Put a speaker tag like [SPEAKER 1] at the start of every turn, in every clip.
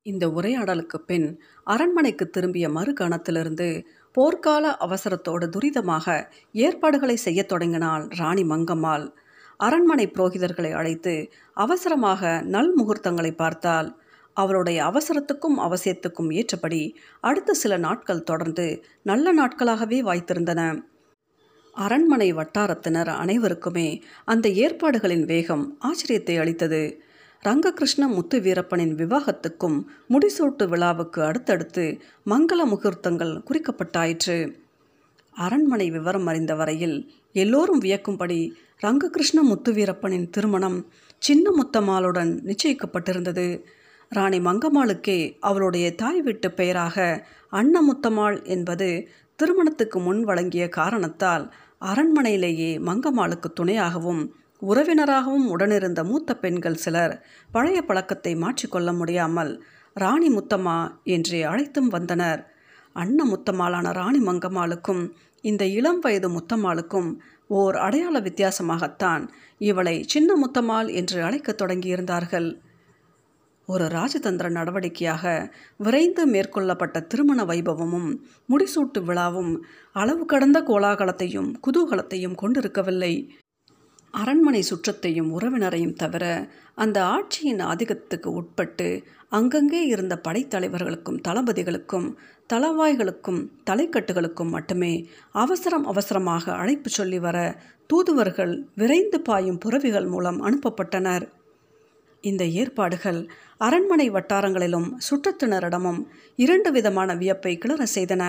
[SPEAKER 1] இந்த உரையாடலுக்கு பின் அரண்மனைக்கு திரும்பிய மறுகணத்திலிருந்து போர்க்கால அவசரத்தோடு துரிதமாக ஏற்பாடுகளை செய்யத் தொடங்கினாள் ராணி மங்கம்மாள் அரண்மனை புரோகிதர்களை அழைத்து அவசரமாக நல் முகூர்த்தங்களை பார்த்தால் அவளுடைய அவசரத்துக்கும் அவசியத்துக்கும் ஏற்றபடி அடுத்த சில நாட்கள் தொடர்ந்து நல்ல நாட்களாகவே வாய்த்திருந்தன அரண்மனை வட்டாரத்தினர் அனைவருக்குமே அந்த ஏற்பாடுகளின் வேகம் ஆச்சரியத்தை அளித்தது ரங்ககிருஷ்ண முத்து வீரப்பனின் விவாகத்துக்கும் முடிசூட்டு விழாவுக்கு அடுத்தடுத்து மங்கள முகூர்த்தங்கள் குறிக்கப்பட்டாயிற்று அரண்மனை விவரம் அறிந்த வரையில் எல்லோரும் வியக்கும்படி ரங்ககிருஷ்ண முத்து வீரப்பனின் திருமணம் சின்ன முத்தம்மாளுடன் நிச்சயிக்கப்பட்டிருந்தது ராணி மங்கம்மாளுக்கே அவளுடைய தாய் வீட்டு பெயராக அன்னமுத்தம்மாள் என்பது திருமணத்துக்கு முன் வழங்கிய காரணத்தால் அரண்மனையிலேயே மங்கம்மாளுக்கு துணையாகவும் உறவினராகவும் உடனிருந்த மூத்த பெண்கள் சிலர் பழைய பழக்கத்தை மாற்றிக்கொள்ள முடியாமல் ராணி முத்தம்மா என்றே அழைத்தும் வந்தனர் அன்ன முத்தம்மாளான ராணி மங்கம்மாளுக்கும் இந்த இளம் வயது முத்தம்மாளுக்கும் ஓர் அடையாள வித்தியாசமாகத்தான் இவளை சின்ன முத்தம்மாள் என்று அழைக்கத் தொடங்கியிருந்தார்கள் ஒரு ராஜதந்திர நடவடிக்கையாக விரைந்து மேற்கொள்ளப்பட்ட திருமண வைபவமும் முடிசூட்டு விழாவும் அளவு கடந்த கோலாகலத்தையும் குதூகலத்தையும் கொண்டிருக்கவில்லை அரண்மனை சுற்றத்தையும் உறவினரையும் தவிர அந்த ஆட்சியின் ஆதிக்கத்துக்கு உட்பட்டு அங்கங்கே இருந்த படைத்தலைவர்களுக்கும் தளபதிகளுக்கும் தளவாய்களுக்கும் தலைக்கட்டுகளுக்கும் மட்டுமே அவசரம் அவசரமாக அழைப்பு சொல்லி வர தூதுவர்கள் விரைந்து பாயும் புறவிகள் மூலம் அனுப்பப்பட்டனர் இந்த ஏற்பாடுகள் அரண்மனை வட்டாரங்களிலும் சுற்றத்தினரிடமும் இரண்டு விதமான வியப்பை கிளற செய்தன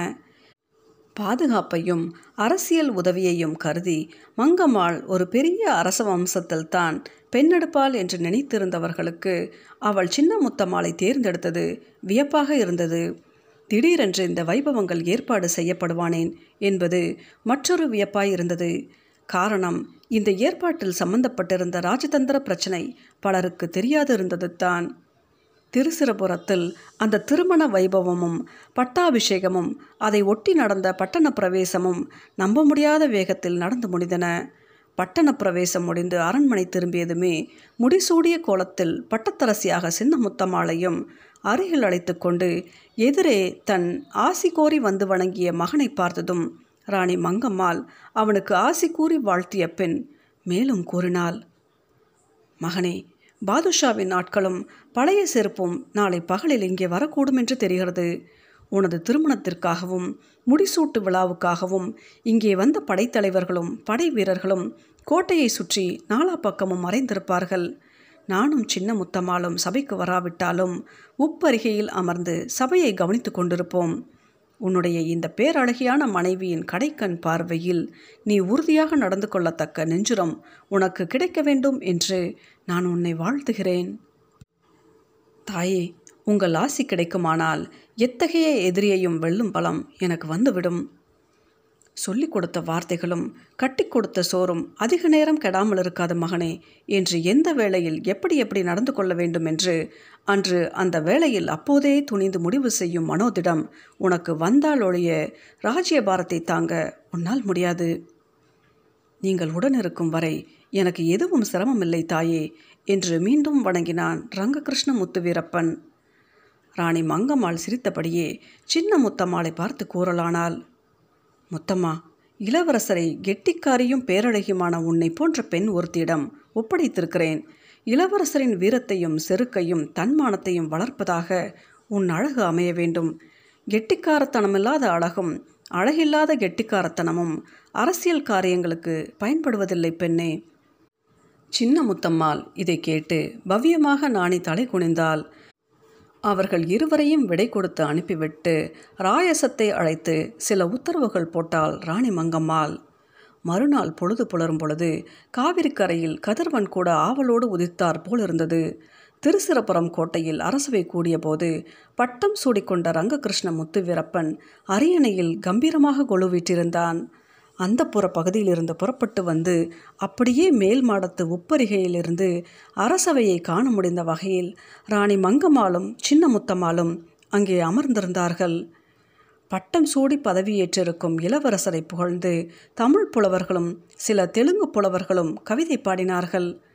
[SPEAKER 1] பாதுகாப்பையும் அரசியல் உதவியையும் கருதி மங்கம்மாள் ஒரு பெரிய அரச வம்சத்தில் தான் பெண்ணெடுப்பாள் என்று நினைத்திருந்தவர்களுக்கு அவள் சின்ன முத்தம்மாளை தேர்ந்தெடுத்தது வியப்பாக இருந்தது திடீரென்று இந்த வைபவங்கள் ஏற்பாடு செய்யப்படுவானேன் என்பது மற்றொரு வியப்பாய் இருந்தது காரணம் இந்த ஏற்பாட்டில் சம்பந்தப்பட்டிருந்த ராஜதந்திர பிரச்சனை பலருக்கு தெரியாது இருந்தது தான் திருசிரபுரத்தில் அந்த திருமண வைபவமும் பட்டாபிஷேகமும் அதை ஒட்டி நடந்த பட்டண பிரவேசமும் நம்ப முடியாத வேகத்தில் நடந்து முடிந்தன பட்டண பிரவேசம் முடிந்து அரண்மனை திரும்பியதுமே முடிசூடிய கோலத்தில் பட்டத்தரசியாக சின்னமுத்தம்மாளையும் அருகில் அழைத்து கொண்டு எதிரே தன் ஆசி கோரி வந்து வணங்கிய மகனை பார்த்ததும் ராணி மங்கம்மாள் அவனுக்கு ஆசி கூறி வாழ்த்திய பெண் மேலும் கூறினாள் மகனே பாதுஷாவின் நாட்களும் பழைய செருப்பும் நாளை பகலில் இங்கே வரக்கூடும் என்று தெரிகிறது உனது திருமணத்திற்காகவும் முடிசூட்டு விழாவுக்காகவும் இங்கே வந்த படைத்தலைவர்களும் படை வீரர்களும் கோட்டையை சுற்றி நாலா பக்கமும் மறைந்திருப்பார்கள் நானும் சின்ன முத்தம்மாளும் சபைக்கு வராவிட்டாலும் உப்பருகையில் அமர்ந்து சபையை கவனித்து கொண்டிருப்போம் உன்னுடைய இந்த பேரழகியான மனைவியின் கடைக்கண் பார்வையில் நீ உறுதியாக நடந்து கொள்ளத்தக்க நெஞ்சுரம் உனக்கு கிடைக்க வேண்டும் என்று நான் உன்னை வாழ்த்துகிறேன் தாயே உங்கள் ஆசி கிடைக்குமானால் எத்தகைய எதிரியையும் வெல்லும் பலம் எனக்கு வந்துவிடும் சொல்லிக் கொடுத்த வார்த்தைகளும் கட்டி கொடுத்த சோறும் அதிக நேரம் கெடாமல் இருக்காத மகனே என்று எந்த வேளையில் எப்படி எப்படி நடந்து கொள்ள வேண்டும் என்று அன்று அந்த வேளையில் அப்போதே துணிந்து முடிவு செய்யும் மனோதிடம் உனக்கு வந்தால் ஒழிய ராஜ்யபாரத்தை தாங்க உன்னால் முடியாது நீங்கள் உடன் இருக்கும் வரை எனக்கு எதுவும் சிரமமில்லை தாயே என்று மீண்டும் வணங்கினான் ரங்ககிருஷ்ண முத்து வீரப்பன் ராணி மங்கம்மாள் சிரித்தபடியே சின்ன முத்தம்மாளை பார்த்து கூறலானாள் முத்தம்மா இளவரசரை கெட்டிக்காரியும் பேரழகியுமான உன்னை போன்ற பெண் ஒருத்தியிடம் ஒப்படைத்திருக்கிறேன் இளவரசரின் வீரத்தையும் செருக்கையும் தன்மானத்தையும் வளர்ப்பதாக உன் அழகு அமைய வேண்டும் கெட்டிக்காரத்தனமில்லாத அழகும் அழகில்லாத கெட்டிக்காரத்தனமும் அரசியல் காரியங்களுக்கு பயன்படுவதில்லை பெண்ணே சின்ன முத்தம்மாள் இதை கேட்டு பவ்யமாக நாணி தலை குனிந்தாள் அவர்கள் இருவரையும் விடை கொடுத்து அனுப்பிவிட்டு ராயசத்தை அழைத்து சில உத்தரவுகள் போட்டாள் ராணி மங்கம்மாள் மறுநாள் பொழுது புலரும் பொழுது காவிரிக்கரையில் கதிர்வன் கூட ஆவலோடு உதித்தார் போல் இருந்தது திருச்சிரபுரம் கோட்டையில் அரசவை கூடியபோது பட்டம் சூடிக்கொண்ட ரங்ககிருஷ்ண முத்து வீரப்பன் அரியணையில் கம்பீரமாக கொலுவிட்டிருந்தான் அந்த புற பகுதியிலிருந்து புறப்பட்டு வந்து அப்படியே மேல் மாடத்து உப்பரிகையிலிருந்து அரசவையை காண முடிந்த வகையில் ராணி மங்கம்மாளும் சின்ன முத்தம்மாளும் அங்கே அமர்ந்திருந்தார்கள் பட்டம் சூடி பதவியேற்றிருக்கும் இளவரசரை புகழ்ந்து தமிழ் புலவர்களும் சில தெலுங்கு புலவர்களும் கவிதை பாடினார்கள்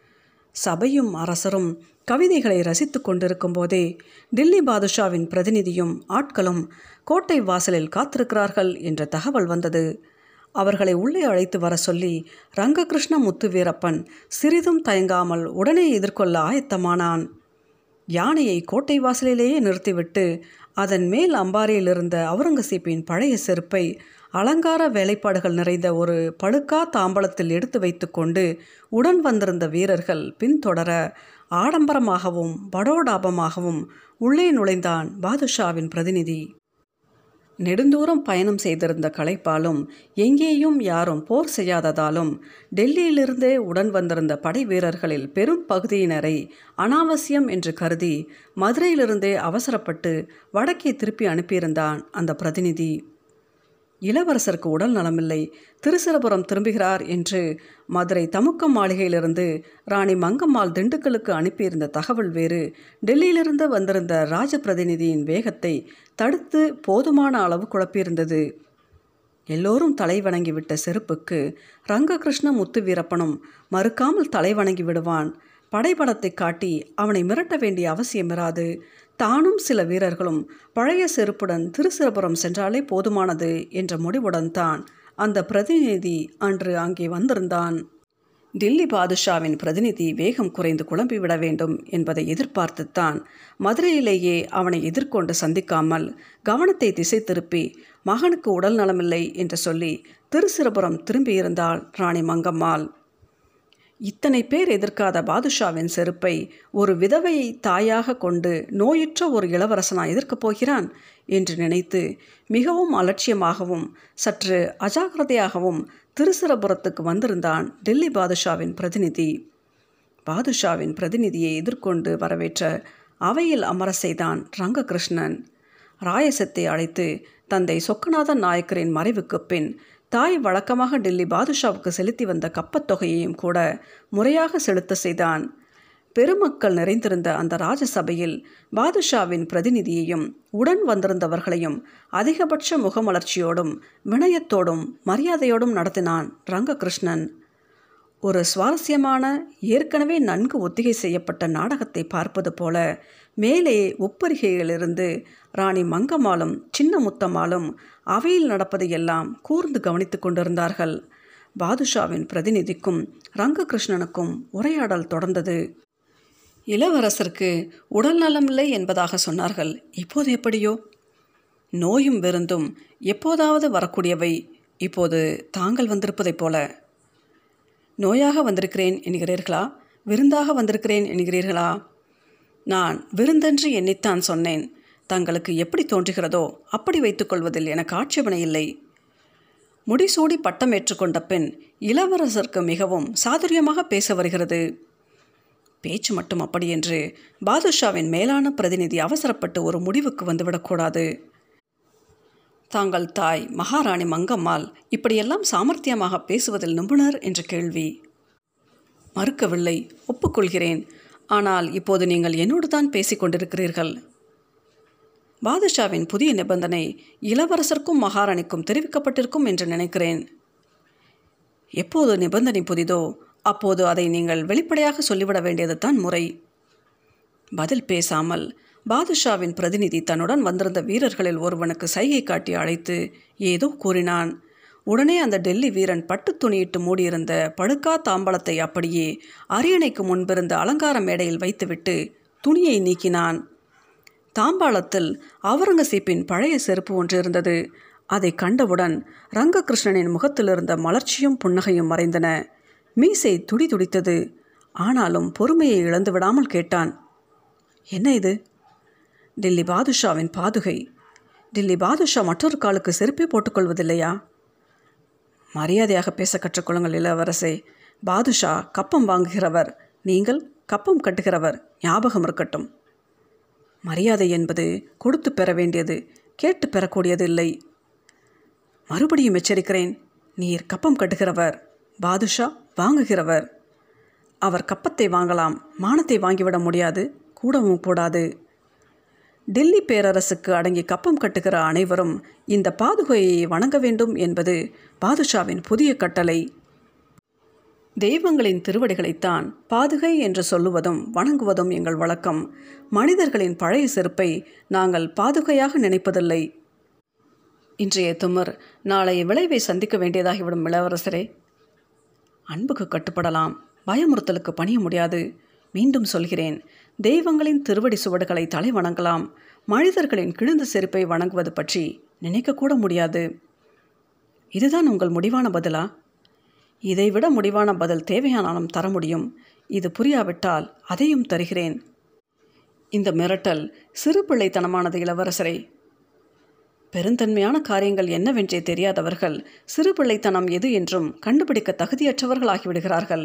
[SPEAKER 1] சபையும் அரசரும் கவிதைகளை ரசித்து கொண்டிருக்கும் போதே டில்லி பாதுஷாவின் பிரதிநிதியும் ஆட்களும் கோட்டை வாசலில் காத்திருக்கிறார்கள் என்ற தகவல் வந்தது அவர்களை உள்ளே அழைத்து வர சொல்லி ரங்ககிருஷ்ண முத்து வீரப்பன் சிறிதும் தயங்காமல் உடனே எதிர்கொள்ள ஆயத்தமானான் யானையை கோட்டை வாசலிலேயே நிறுத்திவிட்டு அதன் மேல் அம்பாரியில் இருந்த அவுரங்கசீப்பின் பழைய செருப்பை அலங்கார வேலைப்பாடுகள் நிறைந்த ஒரு பழுக்கா தாம்பலத்தில் எடுத்து வைத்துக்கொண்டு உடன் வந்திருந்த வீரர்கள் பின்தொடர ஆடம்பரமாகவும் படோடாபமாகவும் உள்ளே நுழைந்தான் பாதுஷாவின் பிரதிநிதி நெடுந்தூரம் பயணம் செய்திருந்த களைப்பாலும் எங்கேயும் யாரும் போர் செய்யாததாலும் டெல்லியிலிருந்தே உடன் வந்திருந்த படை வீரர்களில் பெரும் பகுதியினரை அனாவசியம் என்று கருதி மதுரையிலிருந்தே அவசரப்பட்டு வடக்கே திருப்பி அனுப்பியிருந்தான் அந்த பிரதிநிதி இளவரசருக்கு உடல் நலமில்லை திருசிரபுரம் திரும்புகிறார் என்று மதுரை தமுக்கம் மாளிகையிலிருந்து ராணி மங்கம்மாள் திண்டுக்கலுக்கு அனுப்பியிருந்த தகவல் வேறு டெல்லியிலிருந்து வந்திருந்த ராஜ பிரதிநிதியின் வேகத்தை தடுத்து போதுமான அளவு குழப்பியிருந்தது எல்லோரும் தலை வணங்கிவிட்ட செருப்புக்கு ரங்ககிருஷ்ண முத்து வீரப்பனும் மறுக்காமல் தலை வணங்கி விடுவான் படைபலத்தை காட்டி அவனை மிரட்ட வேண்டிய அவசியமிராது தானும் சில வீரர்களும் பழைய செருப்புடன் திருசிரபுரம் சென்றாலே போதுமானது என்ற முடிவுடன் தான் அந்த பிரதிநிதி அன்று அங்கே வந்திருந்தான் டில்லி பாதுஷாவின் பிரதிநிதி வேகம் குறைந்து குழம்பிவிட வேண்டும் என்பதை எதிர்பார்த்துத்தான் மதுரையிலேயே அவனை எதிர்கொண்டு சந்திக்காமல் கவனத்தை திசை திருப்பி மகனுக்கு உடல் நலமில்லை என்று சொல்லி திருசிரபுரம் திரும்பியிருந்தாள் ராணி மங்கம்மாள் இத்தனை பேர் எதிர்க்காத பாதுஷாவின் செருப்பை ஒரு விதவையை தாயாக கொண்டு நோயுற்ற ஒரு இளவரசனா எதிர்க்கப் போகிறான் என்று நினைத்து மிகவும் அலட்சியமாகவும் சற்று அஜாக்கிரதையாகவும் திருசிரபுரத்துக்கு வந்திருந்தான் டெல்லி பாதுஷாவின் பிரதிநிதி பாதுஷாவின் பிரதிநிதியை எதிர்கொண்டு வரவேற்ற அவையில் அமர செய்தான் ரங்ககிருஷ்ணன் ராயசத்தை அழைத்து தந்தை சொக்கநாதன் நாயக்கரின் மறைவுக்கு பின் தாய் வழக்கமாக டெல்லி பாதுஷாவுக்கு செலுத்தி வந்த கப்பத்தொகையையும் கூட முறையாக செலுத்த செய்தான் பெருமக்கள் நிறைந்திருந்த அந்த ராஜசபையில் பாதுஷாவின் பிரதிநிதியையும் உடன் வந்திருந்தவர்களையும் அதிகபட்ச முகமலர்ச்சியோடும் வினயத்தோடும் மரியாதையோடும் நடத்தினான் ரங்ககிருஷ்ணன் ஒரு சுவாரஸ்யமான ஏற்கனவே நன்கு ஒத்திகை செய்யப்பட்ட நாடகத்தை பார்ப்பது போல மேலே உப்பரிகையிலிருந்து ராணி மங்கம்மாளும் சின்ன முத்தம்மாளும் அவையில் நடப்பதையெல்லாம் கூர்ந்து கவனித்து கொண்டிருந்தார்கள் பாதுஷாவின் பிரதிநிதிக்கும் ரங்ககிருஷ்ணனுக்கும் உரையாடல் தொடர்ந்தது இளவரசருக்கு உடல் நலமில்லை என்பதாக சொன்னார்கள் இப்போது எப்படியோ நோயும் விருந்தும் எப்போதாவது வரக்கூடியவை இப்போது தாங்கள் வந்திருப்பதைப் போல நோயாக வந்திருக்கிறேன் என்கிறீர்களா விருந்தாக வந்திருக்கிறேன் என்கிறீர்களா நான் விருந்தென்று எண்ணித்தான் சொன்னேன் தங்களுக்கு எப்படி தோன்றுகிறதோ அப்படி வைத்துக்கொள்வதில் எனக்கு ஆட்சேபனை இல்லை முடிசூடி பட்டம் ஏற்றுக்கொண்ட பெண் இளவரசருக்கு மிகவும் சாதுரியமாக பேச வருகிறது பேச்சு மட்டும் அப்படியென்று பாதுஷாவின் மேலான பிரதிநிதி அவசரப்பட்டு ஒரு முடிவுக்கு வந்துவிடக்கூடாது தாங்கள் தாய் மகாராணி மங்கம்மாள் இப்படியெல்லாம் சாமர்த்தியமாக பேசுவதில் நிபுணர் என்ற கேள்வி மறுக்கவில்லை ஒப்புக்கொள்கிறேன் ஆனால் இப்போது நீங்கள் என்னோடு தான் பேசிக் கொண்டிருக்கிறீர்கள் பாதுஷாவின் புதிய நிபந்தனை இளவரசருக்கும் மகாராணிக்கும் தெரிவிக்கப்பட்டிருக்கும் என்று நினைக்கிறேன் எப்போது நிபந்தனை புதிதோ அப்போது அதை நீங்கள் வெளிப்படையாக சொல்லிவிட வேண்டியது தான் முறை பதில் பேசாமல் பாதுஷாவின் பிரதிநிதி தன்னுடன் வந்திருந்த வீரர்களில் ஒருவனுக்கு சைகை காட்டி அழைத்து ஏதோ கூறினான் உடனே அந்த டெல்லி வீரன் பட்டு துணியிட்டு மூடியிருந்த படுக்கா தாம்பலத்தை அப்படியே அரியணைக்கு முன்பிருந்த அலங்கார மேடையில் வைத்துவிட்டு துணியை நீக்கினான் தாம்பாளத்தில் அவுரங்கசீப்பின் பழைய செருப்பு ஒன்று இருந்தது அதை கண்டவுடன் ரங்ககிருஷ்ணனின் முகத்திலிருந்த மலர்ச்சியும் புன்னகையும் மறைந்தன மீசை துடி துடித்தது ஆனாலும் பொறுமையை இழந்து விடாமல் கேட்டான் என்ன இது டில்லி பாதுஷாவின் பாதுகை டில்லி பாதுஷா மற்றொரு காலுக்கு செருப்பே போட்டுக்கொள்வதில்லையா மரியாதையாக பேச கற்றுக்கொள்ளுங்கள் இளவரசே பாதுஷா கப்பம் வாங்குகிறவர் நீங்கள் கப்பம் கட்டுகிறவர் ஞாபகம் இருக்கட்டும் மரியாதை என்பது கொடுத்து பெற வேண்டியது கேட்டு பெறக்கூடியது இல்லை மறுபடியும் எச்சரிக்கிறேன் நீர் கப்பம் கட்டுகிறவர் பாதுஷா வாங்குகிறவர் அவர் கப்பத்தை வாங்கலாம் மானத்தை வாங்கிவிட முடியாது கூடவும் கூடாது டில்லி பேரரசுக்கு அடங்கி கப்பம் கட்டுகிற அனைவரும் இந்த பாதுகையை வணங்க வேண்டும் என்பது பாதுஷாவின் புதிய கட்டளை தெய்வங்களின் திருவடிகளைத்தான் பாதுகை என்று சொல்லுவதும் வணங்குவதும் எங்கள் வழக்கம் மனிதர்களின் பழைய செருப்பை நாங்கள் பாதுகையாக நினைப்பதில்லை இன்றைய துமர் நாளைய விளைவை சந்திக்க வேண்டியதாகிவிடும் இளவரசரே அன்புக்கு கட்டுப்படலாம் பயமுறுத்தலுக்கு பணிய முடியாது மீண்டும் சொல்கிறேன் தெய்வங்களின் திருவடி சுவடுகளை தலை வணங்கலாம் மனிதர்களின் கிழிந்த செருப்பை வணங்குவது பற்றி நினைக்கக்கூட முடியாது இதுதான் உங்கள் முடிவான பதிலா இதைவிட முடிவான பதில் தேவையானாலும் தர முடியும் இது புரியாவிட்டால் அதையும் தருகிறேன் இந்த மிரட்டல் சிறு பிள்ளைத்தனமானது இளவரசரை பெருந்தன்மையான காரியங்கள் என்னவென்றே தெரியாதவர்கள் சிறு பிள்ளைத்தனம் எது என்றும் கண்டுபிடிக்க தகுதியற்றவர்களாகிவிடுகிறார்கள்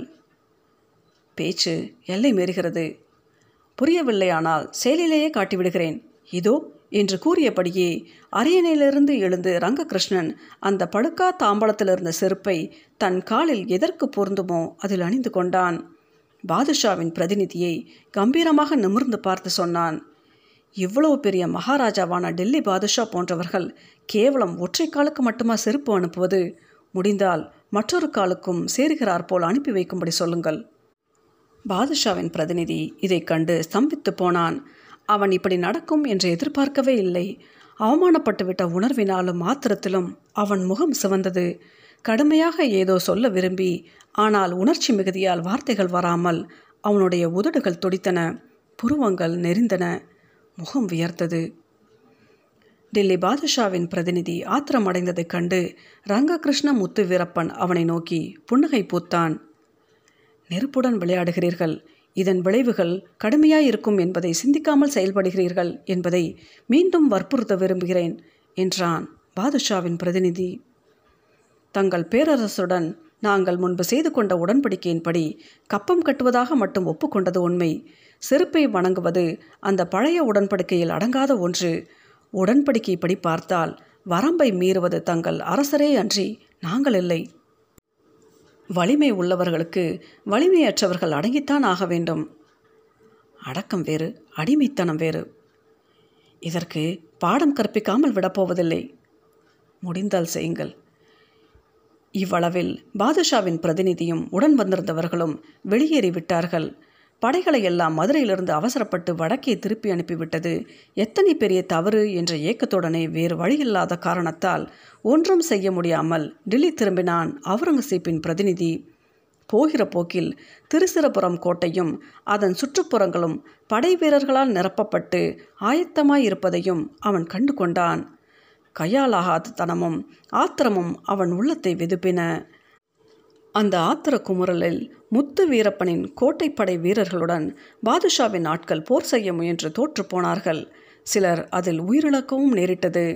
[SPEAKER 1] பேச்சு எல்லை மீறுகிறது புரியவில்லையானால் செயலிலேயே காட்டிவிடுகிறேன் இதோ என்று கூறியபடியே அரியணையிலிருந்து எழுந்து ரங்ககிருஷ்ணன் அந்த படுக்கா தாம்பலத்தில் இருந்த செருப்பை தன் காலில் எதற்கு பொருந்துமோ அதில் அணிந்து கொண்டான் பாதுஷாவின் பிரதிநிதியை கம்பீரமாக நிமிர்ந்து பார்த்து சொன்னான் இவ்வளவு பெரிய மகாராஜாவான டெல்லி பாதுஷா போன்றவர்கள் கேவலம் ஒற்றை காலுக்கு மட்டுமா செருப்பு அனுப்புவது முடிந்தால் மற்றொரு காலுக்கும் சேருகிறார் போல் அனுப்பி வைக்கும்படி சொல்லுங்கள் பாதுஷாவின் பிரதிநிதி இதை கண்டு ஸ்தம்பித்து போனான் அவன் இப்படி நடக்கும் என்று எதிர்பார்க்கவே இல்லை அவமானப்பட்டுவிட்ட உணர்வினாலும் ஆத்திரத்திலும் அவன் முகம் சிவந்தது கடுமையாக ஏதோ சொல்ல விரும்பி ஆனால் உணர்ச்சி மிகுதியால் வார்த்தைகள் வராமல் அவனுடைய உதடுகள் துடித்தன புருவங்கள் நெறிந்தன முகம் வியர்த்தது டெல்லி பாதுஷாவின் பிரதிநிதி ஆத்திரமடைந்ததைக் கண்டு ரங்ககிருஷ்ண முத்து வீரப்பன் அவனை நோக்கி புன்னகை பூத்தான் நெருப்புடன் விளையாடுகிறீர்கள் இதன் விளைவுகள் கடுமையாயிருக்கும் என்பதை சிந்திக்காமல் செயல்படுகிறீர்கள் என்பதை மீண்டும் வற்புறுத்த விரும்புகிறேன் என்றான் பாதுஷாவின் பிரதிநிதி தங்கள் பேரரசுடன் நாங்கள் முன்பு செய்து கொண்ட உடன்படிக்கையின்படி கப்பம் கட்டுவதாக மட்டும் ஒப்புக்கொண்டது உண்மை செருப்பை வணங்குவது அந்த பழைய உடன்படிக்கையில் அடங்காத ஒன்று உடன்படிக்கைப்படி பார்த்தால் வரம்பை மீறுவது தங்கள் அரசரே அன்றி நாங்கள் இல்லை வலிமை உள்ளவர்களுக்கு வலிமையற்றவர்கள் அடங்கித்தான் ஆக வேண்டும் அடக்கம் வேறு அடிமைத்தனம் வேறு இதற்கு பாடம் கற்பிக்காமல் விடப்போவதில்லை முடிந்தால் செய்யுங்கள் இவ்வளவில் பாதுஷாவின் பிரதிநிதியும் உடன் வந்திருந்தவர்களும் வெளியேறிவிட்டார்கள் படைகளை எல்லாம் மதுரையிலிருந்து அவசரப்பட்டு வடக்கே திருப்பி அனுப்பிவிட்டது எத்தனை பெரிய தவறு என்ற ஏக்கத்துடனே வேறு வழியில்லாத காரணத்தால் ஒன்றும் செய்ய முடியாமல் டெல்லி திரும்பினான் அவுரங்கசீப்பின் பிரதிநிதி போகிற போக்கில் திருசிரபுரம் கோட்டையும் அதன் சுற்றுப்புறங்களும் படை வீரர்களால் நிரப்பப்பட்டு ஆயத்தமாயிருப்பதையும் அவன் கண்டு கொண்டான் கையாலாகாத தனமும் ஆத்திரமும் அவன் உள்ளத்தை வெதுப்பின அந்த ஆத்திர குமுறலில் முத்து வீரப்பனின் கோட்டைப்படை வீரர்களுடன் பாதுஷாவின் ஆட்கள் போர் செய்ய முயன்று தோற்று போனார்கள் சிலர் அதில் உயிரிழக்கவும் நேரிட்டது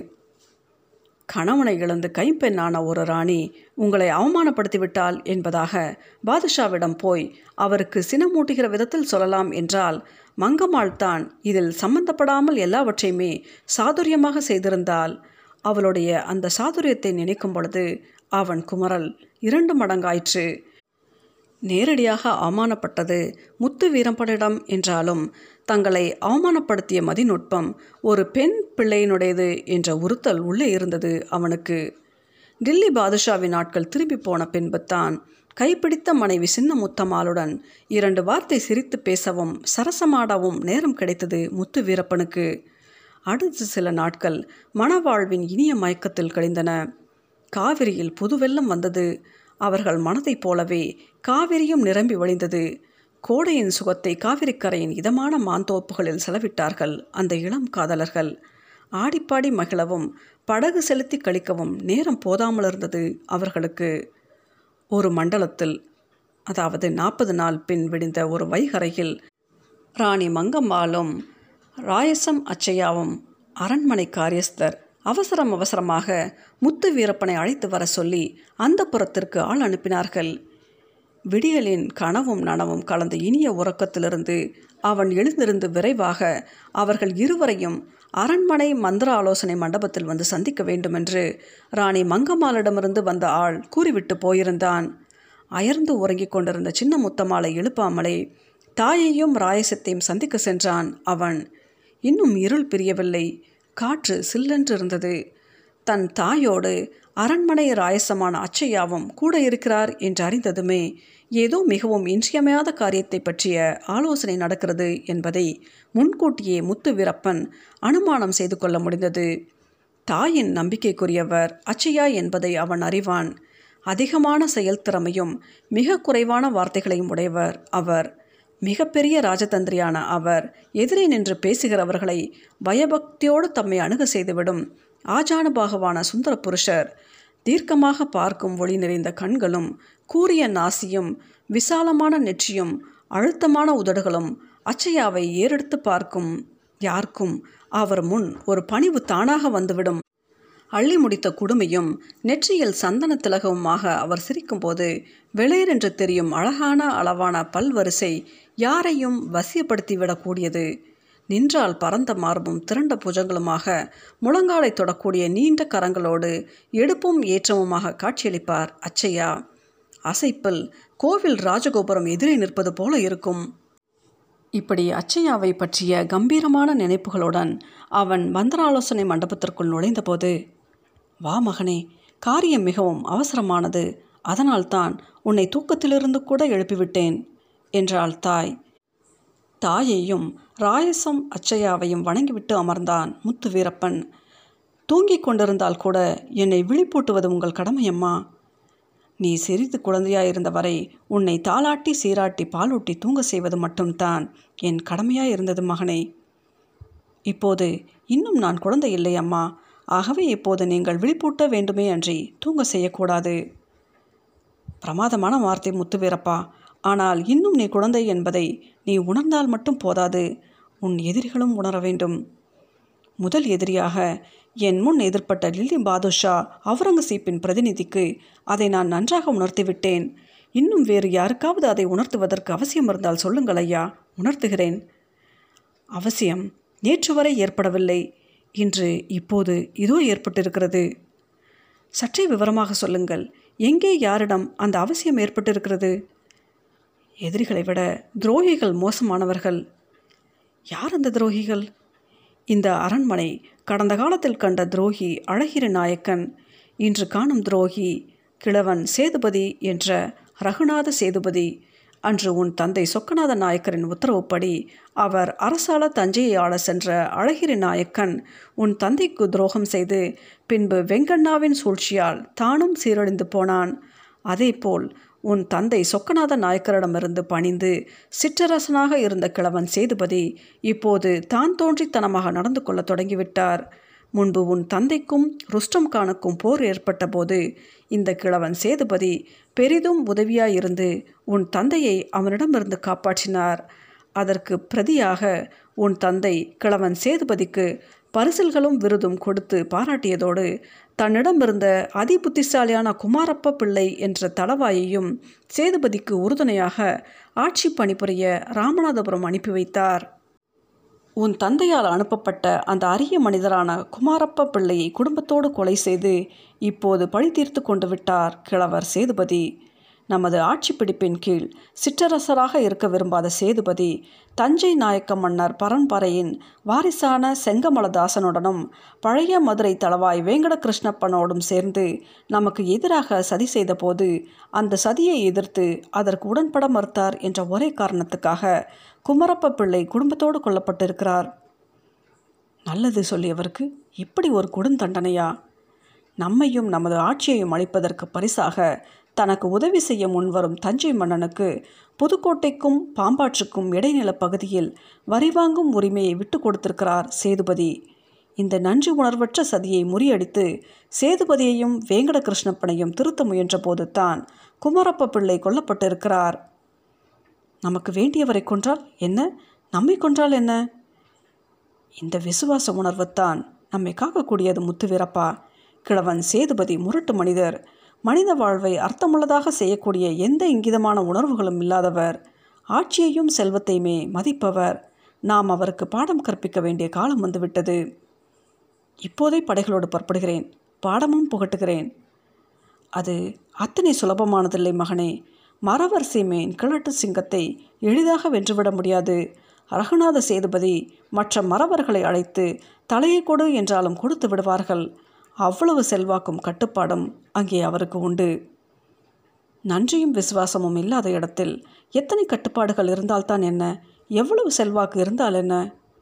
[SPEAKER 1] கணவனை இழந்து கைம்பெண்ணான ஒரு ராணி உங்களை அவமானப்படுத்திவிட்டால் என்பதாக பாதுஷாவிடம் போய் அவருக்கு சினமூட்டுகிற விதத்தில் சொல்லலாம் என்றால் மங்கம்மாள் தான் இதில் சம்பந்தப்படாமல் எல்லாவற்றையுமே சாதுரியமாக செய்திருந்தால் அவளுடைய அந்த சாதுரியத்தை நினைக்கும் பொழுது அவன் குமரல் இரண்டு மடங்காயிற்று நேரடியாக அவமானப்பட்டது முத்து வீரம்பனிடம் என்றாலும் தங்களை அவமானப்படுத்திய மதிநுட்பம் ஒரு பெண் பிள்ளையினுடையது என்ற உறுத்தல் உள்ளே இருந்தது அவனுக்கு டில்லி பாதுஷாவின் நாட்கள் திரும்பி போன பின்புத்தான் கைப்பிடித்த மனைவி சின்ன முத்தம்மாளுடன் இரண்டு வார்த்தை சிரித்து பேசவும் சரசமாடவும் நேரம் கிடைத்தது முத்து வீரப்பனுக்கு அடுத்த சில நாட்கள் மணவாழ்வின் இனிய மயக்கத்தில் கழிந்தன காவிரியில் புது வெள்ளம் வந்தது அவர்கள் மனதைப் போலவே காவிரியும் நிரம்பி வழிந்தது கோடையின் சுகத்தை காவிரிக்கரையின் இதமான மாந்தோப்புகளில் செலவிட்டார்கள் அந்த இளம் காதலர்கள் ஆடிப்பாடி மகிழவும் படகு செலுத்தி கழிக்கவும் நேரம் போதாமல் இருந்தது அவர்களுக்கு ஒரு மண்டலத்தில் அதாவது நாற்பது நாள் பின் விடிந்த ஒரு வைகரையில் ராணி மங்கம்மாளும் ராயசம் அச்சையாவும் அரண்மனை காரியஸ்தர் அவசரம் அவசரமாக முத்து வீரப்பனை அழைத்து வர சொல்லி அந்த புறத்திற்கு ஆள் அனுப்பினார்கள் விடியலின் கனவும் நனவும் கலந்த இனிய உறக்கத்திலிருந்து அவன் எழுந்திருந்து விரைவாக அவர்கள் இருவரையும் அரண்மனை மந்திர ஆலோசனை மண்டபத்தில் வந்து சந்திக்க வேண்டுமென்று ராணி மங்கம்மாளிடமிருந்து வந்த ஆள் கூறிவிட்டு போயிருந்தான் அயர்ந்து உறங்கிக் கொண்டிருந்த சின்ன முத்தம்மாளை எழுப்பாமலே தாயையும் ராயசத்தையும் சந்திக்க சென்றான் அவன் இன்னும் இருள் பிரியவில்லை காற்று சில்லென்று இருந்தது தன் தாயோடு அரண்மனை ராயசமான அச்சையாவும் கூட இருக்கிறார் என்று அறிந்ததுமே ஏதோ மிகவும் இன்றியமையாத காரியத்தை பற்றிய ஆலோசனை நடக்கிறது என்பதை முன்கூட்டியே முத்து வீரப்பன் அனுமானம் செய்து கொள்ள முடிந்தது தாயின் நம்பிக்கைக்குரியவர் அச்சையா என்பதை அவன் அறிவான் அதிகமான செயல்திறமையும் மிக குறைவான வார்த்தைகளையும் உடையவர் அவர் மிகப்பெரிய ராஜதந்திரியான அவர் எதிரே நின்று பேசுகிறவர்களை பயபக்தியோடு தம்மை அணுக செய்துவிடும் ஆஜானுபாகவான சுந்தர புருஷர் தீர்க்கமாக பார்க்கும் ஒளி நிறைந்த கண்களும் கூரிய நாசியும் விசாலமான நெற்றியும் அழுத்தமான உதடுகளும் அச்சையாவை ஏறெடுத்து பார்க்கும் யாருக்கும் அவர் முன் ஒரு பணிவு தானாக வந்துவிடும் அள்ளி முடித்த குடுமையும் நெற்றியில் சந்தன திலகவுமாக அவர் சிரிக்கும்போது வெளியரென்று தெரியும் அழகான அளவான பல்வரிசை யாரையும் வசியப்படுத்திவிடக்கூடியது நின்றால் பரந்த மார்பும் திரண்ட புஜங்களுமாக முழங்காலை தொடக்கூடிய நீண்ட கரங்களோடு எடுப்பும் ஏற்றமுமாக காட்சியளிப்பார் அச்சையா அசைப்பில் கோவில் ராஜகோபுரம் எதிரே நிற்பது போல இருக்கும் இப்படி அச்சையாவை பற்றிய கம்பீரமான நினைப்புகளுடன் அவன் மந்திராலோசனை மண்டபத்திற்குள் நுழைந்தபோது வா மகனே காரியம் மிகவும் அவசரமானது அதனால்தான் உன்னை தூக்கத்திலிருந்து கூட எழுப்பிவிட்டேன் என்றாள் தாய் தாயையும் ராயசம் அச்சையாவையும் வணங்கிவிட்டு அமர்ந்தான் முத்து வீரப்பன் தூங்கிக் கொண்டிருந்தால் கூட என்னை விழிப்பூட்டுவது உங்கள் கடமையம்மா நீ சிறிது குழந்தையாயிருந்த வரை உன்னை தாளாட்டி சீராட்டி பாலூட்டி தூங்க செய்வது மட்டும்தான் என் கடமையாய் இருந்தது மகனே இப்போது இன்னும் நான் குழந்தை இல்லை அம்மா ஆகவே இப்போது நீங்கள் விழிப்பூட்ட வேண்டுமே அன்றி தூங்க செய்யக்கூடாது பிரமாதமான வார்த்தை முத்துவீரப்பா ஆனால் இன்னும் நீ குழந்தை என்பதை நீ உணர்ந்தால் மட்டும் போதாது உன் எதிரிகளும் உணர வேண்டும் முதல் எதிரியாக என் முன் எதிர்ப்பட்ட லில்லி பாதுஷா அவுரங்கசீப்பின் பிரதிநிதிக்கு அதை நான் நன்றாக உணர்த்திவிட்டேன் இன்னும் வேறு யாருக்காவது அதை உணர்த்துவதற்கு அவசியம் இருந்தால் சொல்லுங்கள் ஐயா உணர்த்துகிறேன் அவசியம் நேற்று வரை ஏற்படவில்லை இன்று இப்போது இதோ ஏற்பட்டிருக்கிறது சற்றே விவரமாக சொல்லுங்கள் எங்கே யாரிடம் அந்த அவசியம் ஏற்பட்டிருக்கிறது எதிரிகளை விட துரோகிகள் மோசமானவர்கள் யார் அந்த துரோகிகள் இந்த அரண்மனை கடந்த காலத்தில் கண்ட துரோகி அழகிரி நாயக்கன் இன்று காணும் துரோகி கிழவன் சேதுபதி என்ற ரகுநாத சேதுபதி அன்று உன் தந்தை சொக்கநாத நாயக்கரின் உத்தரவுப்படி அவர் அரசால தஞ்சையை ஆள சென்ற அழகிரி நாயக்கன் உன் தந்தைக்கு துரோகம் செய்து பின்பு வெங்கண்ணாவின் சூழ்ச்சியால் தானும் சீரழிந்து போனான் அதேபோல் உன் தந்தை சொக்கநாத நாயக்கரிடமிருந்து பணிந்து சிற்றரசனாக இருந்த கிழவன் சேதுபதி இப்போது தான் தோன்றித்தனமாக நடந்து கொள்ள தொடங்கிவிட்டார் முன்பு உன் தந்தைக்கும் ருஸ்டம் கானுக்கும் போர் ஏற்பட்ட போது இந்த கிழவன் சேதுபதி பெரிதும் உதவியாயிருந்து உன் தந்தையை அவனிடமிருந்து காப்பாற்றினார் அதற்கு பிரதியாக உன் தந்தை கிழவன் சேதுபதிக்கு பரிசில்களும் விருதும் கொடுத்து பாராட்டியதோடு தன்னிடமிருந்த அதிபுத்திசாலியான குமாரப்ப பிள்ளை என்ற தளவாயையும் சேதுபதிக்கு உறுதுணையாக ஆட்சி பணிபுரிய ராமநாதபுரம் அனுப்பி வைத்தார் உன் தந்தையால் அனுப்பப்பட்ட அந்த அரிய மனிதரான குமாரப்ப பிள்ளையை குடும்பத்தோடு கொலை செய்து இப்போது பழி தீர்த்து கொண்டு விட்டார் கிழவர் சேதுபதி நமது ஆட்சி பிடிப்பின் கீழ் சிற்றரசராக இருக்க விரும்பாத சேதுபதி தஞ்சை நாயக்க மன்னர் பரம்பரையின் வாரிசான செங்கமலதாசனுடனும் பழைய மதுரை தளவாய் வேங்கட கிருஷ்ணப்பனோடும் சேர்ந்து நமக்கு எதிராக சதி செய்தபோது அந்த சதியை எதிர்த்து அதற்கு உடன்பட மறுத்தார் என்ற ஒரே காரணத்துக்காக குமரப்ப பிள்ளை குடும்பத்தோடு கொல்லப்பட்டிருக்கிறார் நல்லது சொல்லியவருக்கு இப்படி ஒரு கொடுந்தண்டனையா நம்மையும் நமது ஆட்சியையும் அளிப்பதற்கு பரிசாக தனக்கு உதவி செய்ய முன்வரும் தஞ்சை மன்னனுக்கு புதுக்கோட்டைக்கும் பாம்பாற்றுக்கும் இடைநில பகுதியில் வரி வாங்கும் உரிமையை விட்டு கொடுத்திருக்கிறார் சேதுபதி இந்த நன்றி உணர்வற்ற சதியை முறியடித்து சேதுபதியையும் வேங்கட கிருஷ்ணப்பனையும் திருத்த முயன்ற போது தான் குமரப்ப பிள்ளை கொல்லப்பட்டிருக்கிறார் நமக்கு வேண்டியவரை கொன்றால் என்ன நம்மை கொன்றால் என்ன இந்த விசுவாச உணர்வுத்தான் நம்மை காக்கக்கூடியது முத்துவீரப்பா கிழவன் சேதுபதி முரட்டு மனிதர் மனித வாழ்வை அர்த்தமுள்ளதாக செய்யக்கூடிய எந்த இங்கிதமான உணர்வுகளும் இல்லாதவர் ஆட்சியையும் செல்வத்தையுமே மதிப்பவர் நாம் அவருக்கு பாடம் கற்பிக்க வேண்டிய காலம் வந்துவிட்டது இப்போதே படைகளோடு புறப்படுகிறேன் பாடமும் புகட்டுகிறேன் அது அத்தனை சுலபமானதில்லை மகனே மரவர் சீமேன் கிழட்டு சிங்கத்தை எளிதாக வென்றுவிட முடியாது ரகுநாத சேதுபதி மற்ற மறவர்களை அழைத்து தலையை கொடு என்றாலும் கொடுத்து விடுவார்கள் அவ்வளவு செல்வாக்கும் கட்டுப்பாடும் அங்கே அவருக்கு உண்டு நன்றியும் விசுவாசமும் இல்லாத இடத்தில் எத்தனை கட்டுப்பாடுகள் இருந்தால்தான் என்ன எவ்வளவு செல்வாக்கு இருந்தால் என்ன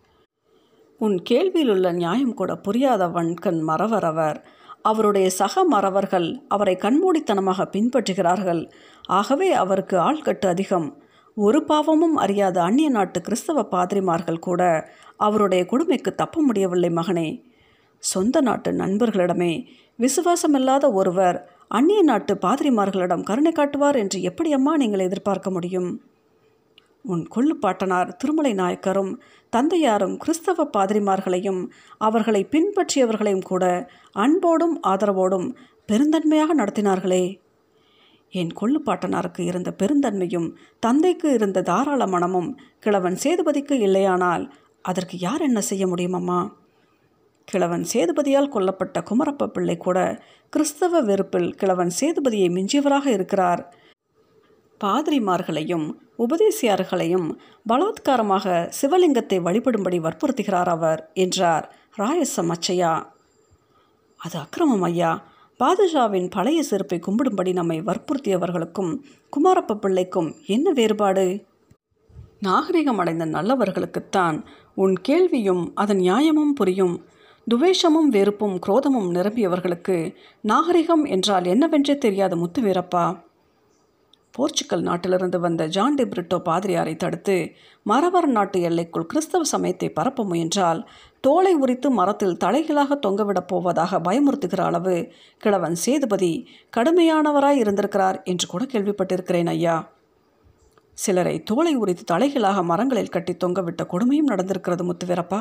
[SPEAKER 1] உன் கேள்வியில் உள்ள நியாயம் கூட புரியாத வன்கண் மறவர் அவர் அவருடைய சக மறவர்கள் அவரை கண்மூடித்தனமாக பின்பற்றுகிறார்கள் ஆகவே அவருக்கு ஆள்கட்டு அதிகம் ஒரு பாவமும் அறியாத அந்நிய நாட்டு கிறிஸ்தவ பாதிரிமார்கள் கூட அவருடைய கொடுமைக்கு தப்ப முடியவில்லை மகனே சொந்த நாட்டு நண்பர்களிடமே விசுவாசமில்லாத ஒருவர் அந்நிய நாட்டு பாதிரிமார்களிடம் கருணை காட்டுவார் என்று எப்படியம்மா நீங்கள் எதிர்பார்க்க முடியும் உன் கொள்ளுப்பாட்டனார் திருமலை நாயக்கரும் தந்தையாரும் கிறிஸ்தவ பாதிரிமார்களையும் அவர்களை பின்பற்றியவர்களையும் கூட அன்போடும் ஆதரவோடும் பெருந்தன்மையாக நடத்தினார்களே என் கொள்ளுப்பாட்டனாருக்கு இருந்த பெருந்தன்மையும் தந்தைக்கு இருந்த தாராள மனமும் கிழவன் சேதுபதிக்கு இல்லையானால் அதற்கு யார் என்ன செய்ய முடியுமம்மா கிழவன் சேதுபதியால் கொல்லப்பட்ட குமரப்ப பிள்ளை கூட கிறிஸ்தவ வெறுப்பில் கிழவன் சேதுபதியை மிஞ்சியவராக இருக்கிறார் பாதிரிமார்களையும் உபதேசியார்களையும் பலாத்காரமாக சிவலிங்கத்தை வழிபடும்படி வற்புறுத்துகிறார் அவர் என்றார் ராயசம் அச்சையா அது அக்கிரமம் ஐயா பாதுஷாவின் பழைய செருப்பை கும்பிடும்படி நம்மை வற்புறுத்தியவர்களுக்கும் குமாரப்ப பிள்ளைக்கும் என்ன வேறுபாடு நாகரிகம் அடைந்த நல்லவர்களுக்குத்தான் உன் கேள்வியும் அதன் நியாயமும் புரியும் துவேஷமும் வெறுப்பும் குரோதமும் நிரம்பியவர்களுக்கு நாகரிகம் என்றால் என்னவென்றே தெரியாத முத்து வீரப்பா போர்ச்சுகல் நாட்டிலிருந்து வந்த ஜான் டி பிரிட்டோ பாதிரியாரை தடுத்து மரவர் நாட்டு எல்லைக்குள் கிறிஸ்தவ சமயத்தை பரப்ப முயன்றால் தோலை உரித்து மரத்தில் தலைகளாக தொங்கவிடப் போவதாக பயமுறுத்துகிற அளவு கிழவன் சேதுபதி கடுமையானவராய் இருந்திருக்கிறார் என்று கூட கேள்விப்பட்டிருக்கிறேன் ஐயா சிலரை தோலை உரித்து தலைகளாக மரங்களில் கட்டி தொங்கவிட்ட கொடுமையும் நடந்திருக்கிறது முத்துவீரப்பா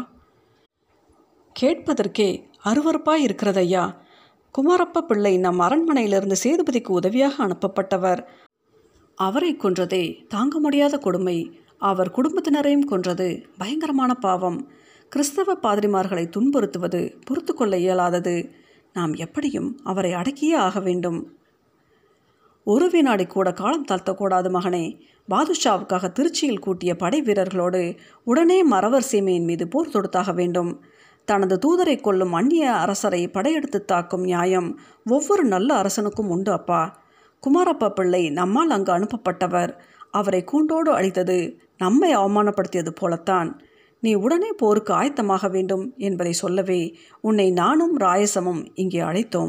[SPEAKER 1] கேட்பதற்கே அருவறுப்பாய் இருக்கிறது ஐயா குமாரப்ப பிள்ளை நம் அரண்மனையிலிருந்து சேதுபதிக்கு உதவியாக அனுப்பப்பட்டவர் அவரை கொன்றதே தாங்க முடியாத கொடுமை அவர் குடும்பத்தினரையும் கொன்றது பயங்கரமான பாவம் கிறிஸ்தவ பாதிரிமார்களை துன்புறுத்துவது பொறுத்து கொள்ள இயலாதது நாம் எப்படியும் அவரை அடக்கியே ஆக வேண்டும் ஒரு வினாடி கூட காலம் தாழ்த்தக்கூடாது மகனே பாதுஷாவுக்காக திருச்சியில் கூட்டிய படை வீரர்களோடு உடனே மறவர் சீமையின் மீது போர் தொடுத்தாக வேண்டும் தனது தூதரை கொள்ளும் அந்நிய அரசரை படையெடுத்து தாக்கும் நியாயம் ஒவ்வொரு நல்ல அரசனுக்கும் உண்டு அப்பா குமாரப்பா பிள்ளை நம்மால் அங்கு அனுப்பப்பட்டவர் அவரை கூண்டோடு அழித்தது நம்மை அவமானப்படுத்தியது போலத்தான் நீ உடனே போருக்கு ஆயத்தமாக வேண்டும் என்பதை சொல்லவே உன்னை நானும் ராயசமும் இங்கே அழைத்தோம்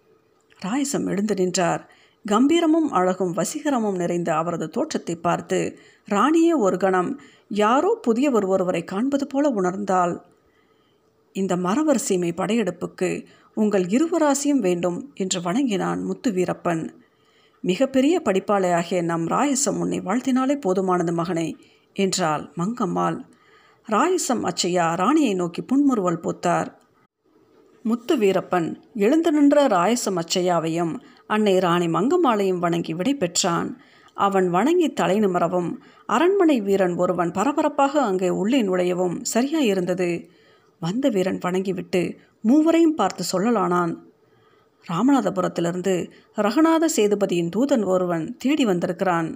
[SPEAKER 1] ராயசம் எழுந்து நின்றார் கம்பீரமும் அழகும் வசீகரமும் நிறைந்த அவரது தோற்றத்தை பார்த்து ராணியே ஒரு கணம் யாரோ புதியவர் ஒருவரை காண்பது போல உணர்ந்தாள் இந்த மரவர் சீமை படையெடுப்புக்கு உங்கள் இருவராசியும் வேண்டும் என்று வணங்கினான் முத்து வீரப்பன் மிகப்பெரிய படிப்பாளையாகிய நம் ராயசம் உன்னை வாழ்த்தினாலே போதுமானது மகனே என்றாள் மங்கம்மாள் ராயசம் அச்சையா ராணியை நோக்கி புன்முறுவல் பூத்தார் முத்து வீரப்பன் எழுந்து நின்ற ராயசம் அச்சையாவையும் அன்னை ராணி மங்கம்மாளையும் வணங்கி விடை பெற்றான் அவன் வணங்கி தலை நிமரவும் அரண்மனை வீரன் ஒருவன் பரபரப்பாக அங்கே உள்ளே நுழையவும் சரியாயிருந்தது வந்த வீரன் வணங்கிவிட்டு மூவரையும் பார்த்து சொல்லலானான் ராமநாதபுரத்திலிருந்து ரகுநாத சேதுபதியின் தூதன் ஒருவன் தேடி வந்திருக்கிறான்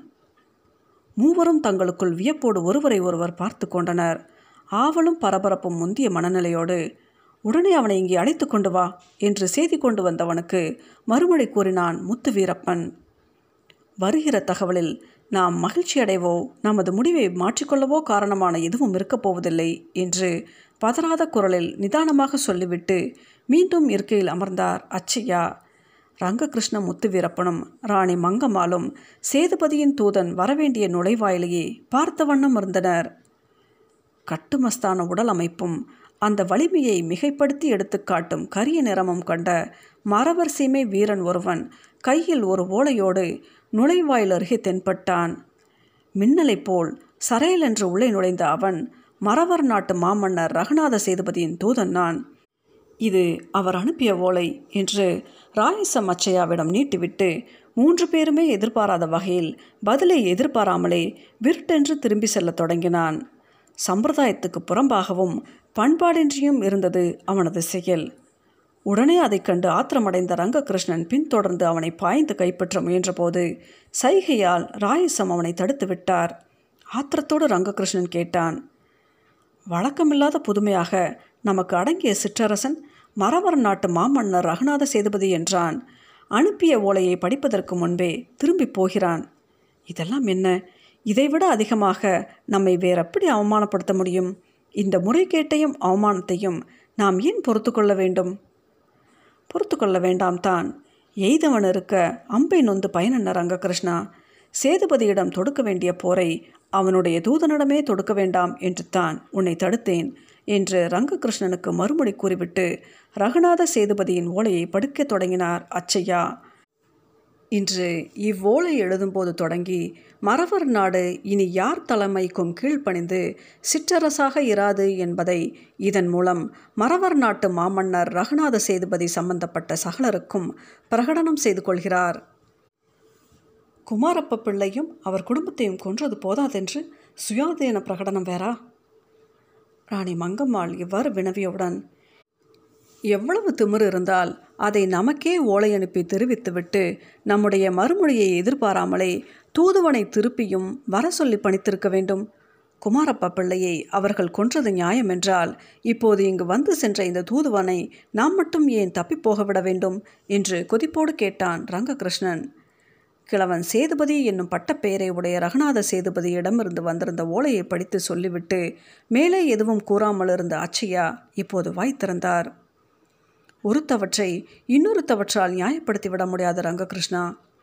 [SPEAKER 1] மூவரும் தங்களுக்குள் வியப்போடு ஒருவரை ஒருவர் பார்த்து கொண்டனர் ஆவலும் பரபரப்பும் முந்திய மனநிலையோடு உடனே அவனை இங்கே அழைத்து கொண்டு வா என்று செய்தி கொண்டு வந்தவனுக்கு மறுமொழி கூறினான் முத்து வீரப்பன் வருகிற தகவலில் நாம் மகிழ்ச்சி அடைவோ நமது முடிவை மாற்றிக்கொள்ளவோ காரணமான எதுவும் இருக்கப் போவதில்லை என்று பதறாத குரலில் நிதானமாக சொல்லிவிட்டு மீண்டும் இருக்கையில் அமர்ந்தார் அச்சையா ரங்ககிருஷ்ண முத்துவீரப்பனும் ராணி மங்கம்மாளும் சேதுபதியின் தூதன் வரவேண்டிய நுழைவாயிலேயே பார்த்த வண்ணம் இருந்தனர் கட்டுமஸ்தான உடல் அமைப்பும் அந்த வலிமையை மிகைப்படுத்தி எடுத்துக்காட்டும் கரிய நிறமும் கண்ட மரவர் சீமை வீரன் ஒருவன் கையில் ஒரு ஓலையோடு நுழைவாயில் அருகே தென்பட்டான் மின்னலைப் போல் சரையல் என்று உள்ளே நுழைந்த அவன் மறவர் நாட்டு மாமன்னர் ரகுநாத சேதுபதியின் தூதன் நான் இது அவர் அனுப்பிய ஓலை என்று ராயசம் அச்சையாவிடம் நீட்டிவிட்டு மூன்று பேருமே எதிர்பாராத வகையில் பதிலை எதிர்பாராமலே விருட்டென்று திரும்பி செல்லத் தொடங்கினான் சம்பிரதாயத்துக்கு புறம்பாகவும் பண்பாடின்றியும் இருந்தது அவனது செயல் உடனே அதைக் கண்டு ஆத்திரமடைந்த ரங்ககிருஷ்ணன் பின்தொடர்ந்து அவனை பாய்ந்து கைப்பற்ற முயன்றபோது சைகையால் ராயசம் அவனை தடுத்து விட்டார் ஆத்திரத்தோடு ரங்ககிருஷ்ணன் கேட்டான் வழக்கமில்லாத புதுமையாக நமக்கு அடங்கிய சிற்றரசன் மரவர் நாட்டு மாமன்னர் ரகுநாத சேதுபதி என்றான் அனுப்பிய ஓலையை படிப்பதற்கு முன்பே திரும்பி போகிறான் இதெல்லாம் என்ன இதைவிட அதிகமாக நம்மை வேறெப்படி அவமானப்படுத்த முடியும் இந்த முறைகேட்டையும் அவமானத்தையும் நாம் ஏன் பொறுத்து கொள்ள வேண்டும் பொறுத்து கொள்ள வேண்டாம் தான் எய்தவன் இருக்க அம்பை நொந்து பயனென்ன ரங்ககிருஷ்ணா சேதுபதியிடம் தொடுக்க வேண்டிய போரை அவனுடைய தூதனிடமே தொடுக்க வேண்டாம் என்று தான் உன்னை தடுத்தேன் என்று ரங்ககிருஷ்ணனுக்கு மறுமொழி கூறிவிட்டு ரகுநாத சேதுபதியின் ஓலையை படிக்கத் தொடங்கினார் அச்சையா இன்று இவ்வோலை எழுதும்போது தொடங்கி மறவர் நாடு இனி யார் தலைமைக்கும் கீழ்ப்பணிந்து சிற்றரசாக இராது என்பதை இதன் மூலம் மறவர் நாட்டு மாமன்னர் ரகுநாத சேதுபதி சம்பந்தப்பட்ட சகலருக்கும் பிரகடனம் செய்து கொள்கிறார் குமாரப்ப பிள்ளையும் அவர் குடும்பத்தையும் கொன்றது போதாதென்று சுயாதீன பிரகடனம் வேறா ராணி மங்கம்மாள் இவ்வாறு வினவியவுடன் எவ்வளவு திமிர் இருந்தால் அதை நமக்கே ஓலை அனுப்பி தெரிவித்துவிட்டு நம்முடைய மறுமொழியை எதிர்பாராமலே தூதுவனை திருப்பியும் வர சொல்லி பணித்திருக்க வேண்டும் குமாரப்பா பிள்ளையை அவர்கள் கொன்றது நியாயம் என்றால் இப்போது இங்கு வந்து சென்ற இந்த தூதுவனை நாம் மட்டும் ஏன் தப்பி போக விட வேண்டும் என்று கொதிப்போடு கேட்டான் ரங்ககிருஷ்ணன் கிழவன் சேதுபதி என்னும் பட்டப்பெயரை உடைய ரகுநாத சேதுபதியிடமிருந்து வந்திருந்த ஓலையை படித்து சொல்லிவிட்டு மேலே எதுவும் கூறாமல் இருந்த அச்சையா இப்போது வாய் திறந்தார் ஒருத்தவற்றை இன்னொருத்தவற்றால் நியாயப்படுத்தி விட முடியாத ரங்ககிருஷ்ணா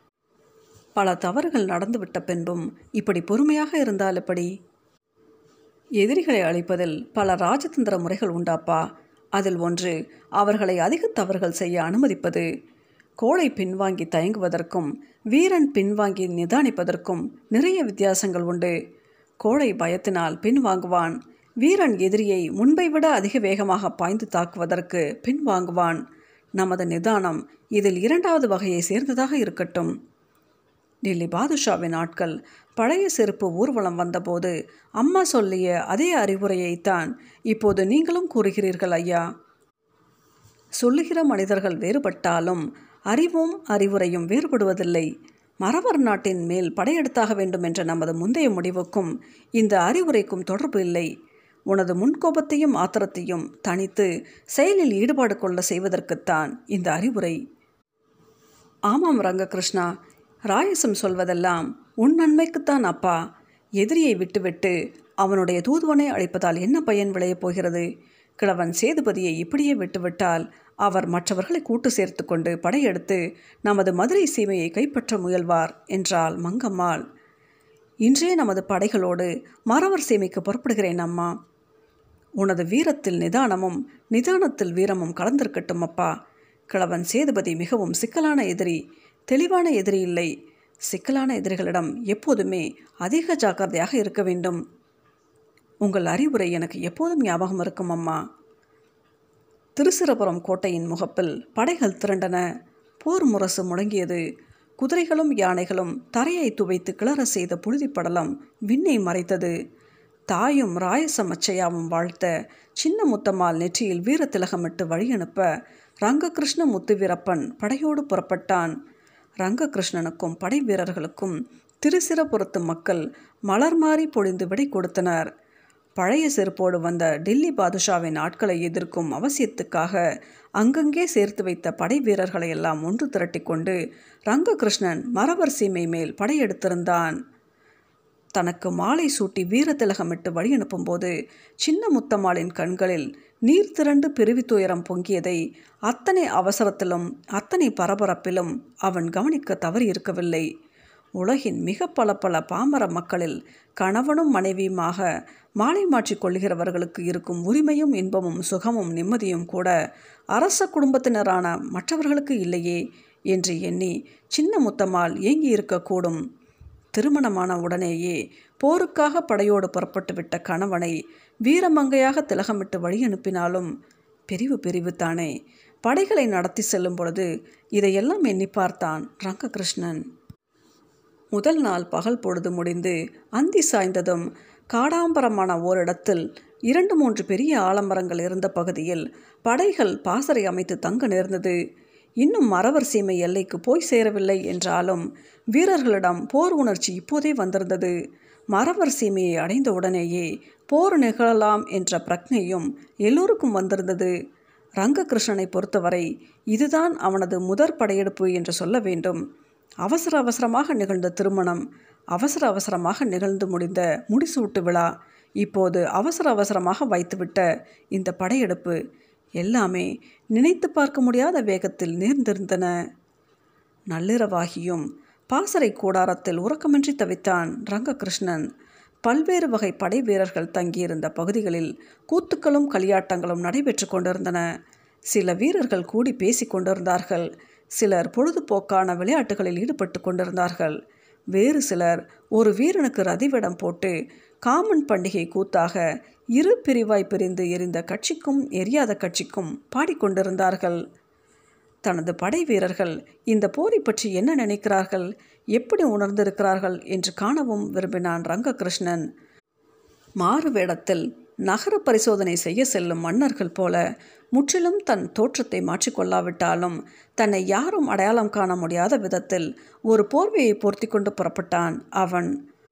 [SPEAKER 1] பல தவறுகள் நடந்துவிட்ட பின்பும் இப்படி பொறுமையாக இருந்தால் எப்படி எதிரிகளை அழிப்பதில் பல ராஜதந்திர முறைகள் உண்டாப்பா அதில் ஒன்று அவர்களை அதிக தவறுகள் செய்ய அனுமதிப்பது கோழை பின்வாங்கி தயங்குவதற்கும் வீரன் பின்வாங்கி நிதானிப்பதற்கும் நிறைய வித்தியாசங்கள் உண்டு கோழை பயத்தினால் பின்வாங்குவான் வீரன் எதிரியை முன்பை விட அதிக வேகமாக பாய்ந்து தாக்குவதற்கு பின்வாங்குவான் நமது நிதானம் இதில் இரண்டாவது வகையை சேர்ந்ததாக இருக்கட்டும் டெல்லி பாதுஷாவின் ஆட்கள் பழைய செருப்பு ஊர்வலம் வந்தபோது அம்மா சொல்லிய அதே அறிவுரையைத்தான் இப்போது நீங்களும் கூறுகிறீர்கள் ஐயா சொல்லுகிற மனிதர்கள் வேறுபட்டாலும் அறிவும் அறிவுரையும் வேறுபடுவதில்லை மறவர் நாட்டின் மேல் படையெடுத்தாக வேண்டும் என்ற நமது முந்தைய முடிவுக்கும் இந்த அறிவுரைக்கும் தொடர்பு இல்லை உனது முன்கோபத்தையும் ஆத்திரத்தையும் தனித்து செயலில் ஈடுபாடு கொள்ள செய்வதற்குத்தான் இந்த அறிவுரை ஆமாம் ரங்ககிருஷ்ணா ராயசம் சொல்வதெல்லாம் உன் நன்மைக்குத்தான் அப்பா எதிரியை விட்டுவிட்டு அவனுடைய தூதுவனை அழைப்பதால் என்ன பயன் விளையப் போகிறது கிழவன் சேதுபதியை இப்படியே விட்டுவிட்டால் அவர் மற்றவர்களை கூட்டு சேர்த்து கொண்டு படையெடுத்து நமது மதுரை சீமையை கைப்பற்ற முயல்வார் என்றாள் மங்கம்மாள் இன்றே நமது படைகளோடு மறவர் சீமைக்கு புறப்படுகிறேன் அம்மா உனது வீரத்தில் நிதானமும் நிதானத்தில் வீரமும் கலந்திருக்கட்டும் அப்பா கிழவன் சேதுபதி மிகவும் சிக்கலான எதிரி தெளிவான எதிரி இல்லை சிக்கலான எதிரிகளிடம் எப்போதுமே அதிக ஜாக்கிரதையாக இருக்க வேண்டும் உங்கள் அறிவுரை எனக்கு எப்போதும் ஞாபகம் இருக்கும் அம்மா திருச்சிரபுரம் கோட்டையின் முகப்பில் படைகள் திரண்டன போர் முரசு முழங்கியது குதிரைகளும் யானைகளும் தரையை துவைத்து கிளற செய்த புழுதிப்படலம் விண்ணை மறைத்தது தாயும் ராயசமச்சையாவும் வாழ்த்த சின்ன முத்தம்மாள் நெற்றியில் வீரத்திலகமிட்டு வழியனுப்ப ரங்ககிருஷ்ண முத்துவீரப்பன் படையோடு புறப்பட்டான் ரங்ககிருஷ்ணனுக்கும் படை வீரர்களுக்கும் திருசிரபுரத்து மக்கள் மலர் மாறி பொழிந்து விடை கொடுத்தனர் பழைய செருப்போடு வந்த டெல்லி பாதுஷாவின் ஆட்களை எதிர்க்கும் அவசியத்துக்காக அங்கங்கே சேர்த்து வைத்த படை வீரர்களை எல்லாம் ஒன்று திரட்டி கொண்டு ரங்ககிருஷ்ணன் மரவர் சீமை மேல் படையெடுத்திருந்தான் தனக்கு மாலை சூட்டி வீரத்திலகமிட்டு வழி அனுப்பும்போது சின்ன முத்தம்மாளின் கண்களில் நீர் திரண்டு பிரிவி துயரம் பொங்கியதை அத்தனை அவசரத்திலும் அத்தனை பரபரப்பிலும் அவன் கவனிக்க தவறி இருக்கவில்லை உலகின் மிக பல பல பாமர மக்களில் கணவனும் மனைவியுமாக மாலை மாற்றிக் கொள்கிறவர்களுக்கு இருக்கும் உரிமையும் இன்பமும் சுகமும் நிம்மதியும் கூட அரச குடும்பத்தினரான மற்றவர்களுக்கு இல்லையே என்று எண்ணி சின்ன முத்தம்மாள் ஏங்கி இருக்கக்கூடும் திருமணமான உடனேயே போருக்காக படையோடு புறப்பட்டுவிட்ட கணவனை வீரமங்கையாக திலகமிட்டு வழி அனுப்பினாலும் பிரிவு பிரிவு தானே படைகளை நடத்தி செல்லும் பொழுது இதையெல்லாம் எண்ணி பார்த்தான் ரங்ககிருஷ்ணன் முதல் நாள் பகல் பொழுது முடிந்து அந்தி சாய்ந்ததும் காடாம்பரமான ஓரிடத்தில் இரண்டு மூன்று பெரிய ஆலமரங்கள் இருந்த பகுதியில் படைகள் பாசறை அமைத்து தங்க நேர்ந்தது இன்னும் மறவர் சீமை எல்லைக்கு போய் சேரவில்லை என்றாலும் வீரர்களிடம் போர் உணர்ச்சி இப்போதே வந்திருந்தது மறவர் சீமையை அடைந்த உடனேயே போர் நிகழலாம் என்ற பிரக்னையும் எல்லோருக்கும் வந்திருந்தது ரங்ககிருஷ்ணனை பொறுத்தவரை இதுதான் அவனது முதற் படையெடுப்பு என்று சொல்ல வேண்டும் அவசர அவசரமாக நிகழ்ந்த திருமணம் அவசர அவசரமாக நிகழ்ந்து முடிந்த முடிசூட்டு விழா இப்போது அவசர அவசரமாக வைத்துவிட்ட இந்த படையெடுப்பு எல்லாமே நினைத்து பார்க்க முடியாத வேகத்தில் நேர்ந்திருந்தன நள்ளிரவாகியும் பாசறை கூடாரத்தில் உறக்கமின்றி தவித்தான் ரங்ககிருஷ்ணன் பல்வேறு வகை படை வீரர்கள் தங்கியிருந்த பகுதிகளில் கூத்துக்களும் களியாட்டங்களும் நடைபெற்று கொண்டிருந்தன சில வீரர்கள் கூடி பேசிக் கொண்டிருந்தார்கள் சிலர் பொழுதுபோக்கான விளையாட்டுகளில் ஈடுபட்டு கொண்டிருந்தார்கள் வேறு சிலர் ஒரு வீரனுக்கு ரதிவிடம் போட்டு காமன் பண்டிகை கூத்தாக இரு பிரிவாய் பிரிந்து எரிந்த கட்சிக்கும் எரியாத கட்சிக்கும் பாடிக்கொண்டிருந்தார்கள் தனது படை வீரர்கள் இந்த போரை பற்றி என்ன நினைக்கிறார்கள் எப்படி உணர்ந்திருக்கிறார்கள் என்று காணவும் விரும்பினான் ரங்ககிருஷ்ணன் மாறு வேடத்தில் நகர பரிசோதனை செய்ய செல்லும் மன்னர்கள் போல முற்றிலும் தன் தோற்றத்தை மாற்றிக்கொள்ளாவிட்டாலும் தன்னை யாரும் அடையாளம் காண முடியாத விதத்தில் ஒரு போர்வையை போர்த்தி கொண்டு புறப்பட்டான் அவன்